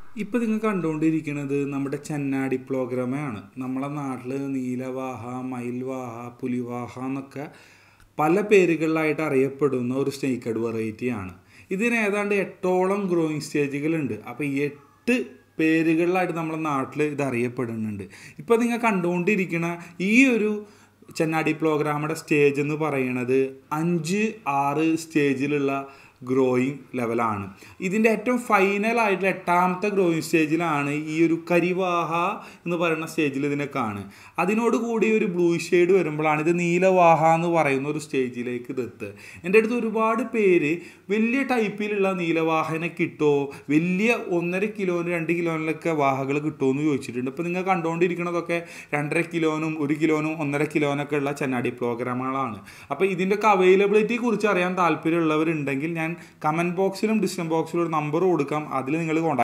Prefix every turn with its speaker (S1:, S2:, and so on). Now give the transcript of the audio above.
S1: ഇപ്പം നിങ്ങൾ കണ്ടുകൊണ്ടിരിക്കുന്നത് നമ്മുടെ ചെന്നാടി പ്രോഗ്രാമാണ് നമ്മളെ നാട്ടിൽ നീലവാഹ മയിൽവാഹ പുലിവാഹ എന്നൊക്കെ പല പേരുകളിലായിട്ട് അറിയപ്പെടുന്ന ഒരു സ്നേക്കഡ് വെറൈറ്റിയാണ് ഇതിന് ഏതാണ്ട് എട്ടോളം ഗ്രോയിങ് സ്റ്റേജുകളുണ്ട് അപ്പോൾ ഈ എട്ട് പേരുകളിലായിട്ട് നമ്മുടെ നാട്ടിൽ ഇത് അറിയപ്പെടുന്നുണ്ട് ഇപ്പോൾ നിങ്ങൾ കണ്ടുകൊണ്ടിരിക്കുന്ന ഈ ഒരു ചെന്നാടി പ്രോഗ്രാമുടെ സ്റ്റേജ് എന്ന് പറയുന്നത് അഞ്ച് ആറ് സ്റ്റേജിലുള്ള ഗ്രോയിങ് ലെവലാണ് ഇതിൻ്റെ ഏറ്റവും ഫൈനലായിട്ടുള്ള എട്ടാമത്തെ ഗ്രോയിങ് സ്റ്റേജിലാണ് ഈ ഒരു കരിവാഹ എന്ന് പറയുന്ന സ്റ്റേജിൽ ഇതിനെ കാണുക അതിനോട് കൂടി ഒരു ബ്ലൂ ഷെയ്ഡ് വരുമ്പോഴാണ് ഇത് നീലവാഹ എന്ന് പറയുന്ന ഒരു സ്റ്റേജിലേക്ക് ഇത് എത്തുക എൻ്റെ അടുത്ത് ഒരുപാട് പേര് വലിയ ടൈപ്പിലുള്ള നീലവാഹനെ കിട്ടുമോ വലിയ ഒന്നര കിലോന് രണ്ട് കിലോനിലൊക്കെ വാഹകൾ കിട്ടുമോ എന്ന് ചോദിച്ചിട്ടുണ്ട് ഇപ്പോൾ നിങ്ങൾ കണ്ടുകൊണ്ടിരിക്കുന്നതൊക്കെ രണ്ടര കിലോനും ഒരു കിലോനും ഒന്നര കിലോനൊക്കെ ഉള്ള ചെന്നാടി പ്രോഗ്രാമുകളാണ് അപ്പോൾ ഇതിൻ്റെയൊക്കെ അവൈലബിലിറ്റിയെ കുറിച്ച് അറിയാൻ താല്പര്യമുള്ളവരുണ്ടെങ്കിൽ ഞാൻ കമൻറ്റ് ബോക്സിലും ഡിസ്ക്രിപ്ഷൻ ബോക്സിലും ഒരു നമ്പർ കൊടുക്കാം അതിൽ നിങ്ങൾ കോൺടാക്ട്